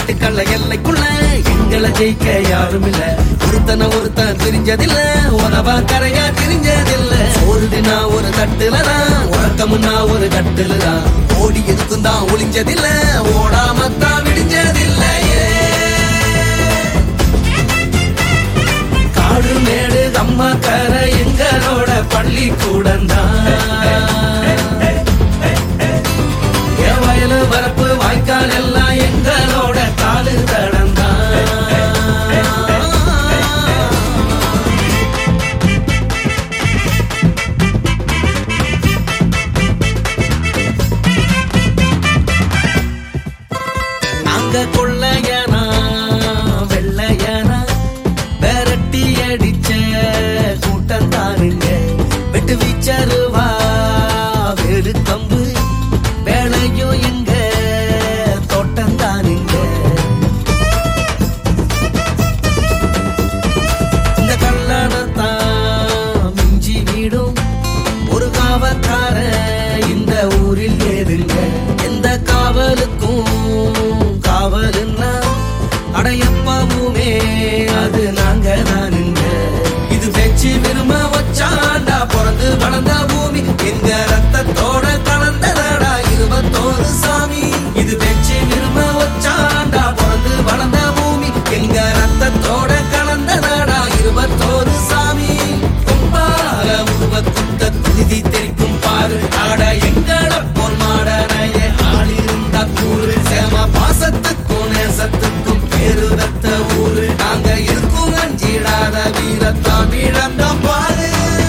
காட்டுக்கல்ல எல்லைக்குள்ள எங்களை ஜெயிக்க யாரும் இல்ல ஒருத்தன ஒருத்தன் தெரிஞ்சதில்ல உதவா கரையா தெரிஞ்சதில்ல ஒரு தினா ஒரு தட்டுல தான் உறக்கமுன்னா ஒரு கட்டுல தான் ஓடி எதுக்கும் தான் ஒளிஞ்சதில்ல ஓடாமத்தான் விடிஞ்சதில்லையே காடு மேடு அம்மா கரை எங்களோட பள்ளிக்கூடம் என் வயலு வரப்பு வாய்க்கால் எல்லாம் எங்களோட காலு தடந்தான் நாங்க கொள்ளையனா வெள்ளையனா விரட்டி அடிச்ச கூட்டம் தானுங்க வெட்டு வீச்சருவா வேறு கம்பு வேலையும் எங்க தோட்டம் தானுங்க இந்த கல்லணத்தான் மிஞ்சி வீடும் ஒரு காவக்கார இந்த ஊரில் ஏதுங்க எந்த காவலுக்கும் காவலுன்னா அடையப்பாவுமே அது நாங்க தானுங்க இது வெச்சு விரும்ப வச்சாண்டா பிறந்து வளர்ந்த பூமி எங்க ரத்தத்தோட கலந்ததடா இருபத்தோரு சாமி இது வெச்சு விரும்ப வச்சாண்டா பிறந்து வளர்ந்த பூமி எங்க ரத்தத்தோட கலந்ததடா இருபத்தோரு சாமி கொம்பாக உருவத்துத்த துதி தெரிக்கும் பாரு ஆட எங்கள பொன் மாடனைய ஆளிருந்த கூறு சேம பாசத்துக்கும் நேசத்துக்கும் பேரு ரத்த ஊரு நாங்க இருக்கும் அஞ்சிடாத வீரத்தான் இழந்த பாரு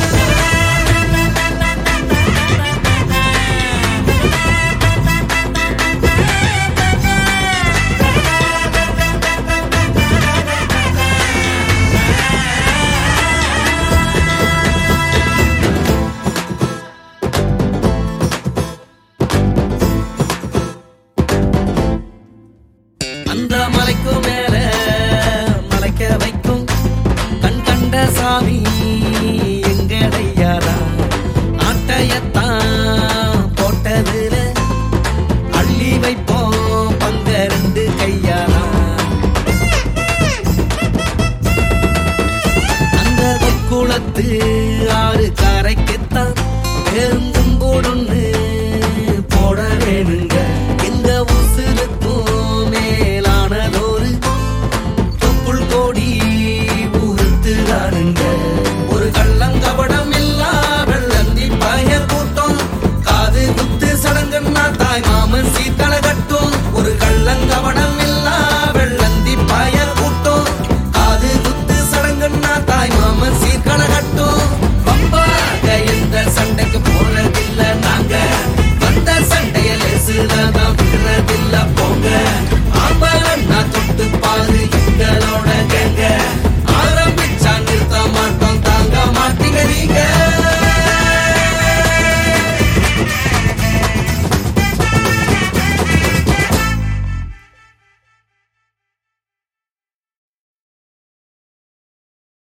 அந்த மலைக்கு மேல மலைக்க வைக்கும் கண் கண்ட சாமி எங்கடையாரா ஆட்டையத்தான் போட்டதுல அள்ளி வைப்போம் பங்க ரெண்டு கையாரா அந்த குளத்து ஆறு கரைக்குத்தான் பெரும்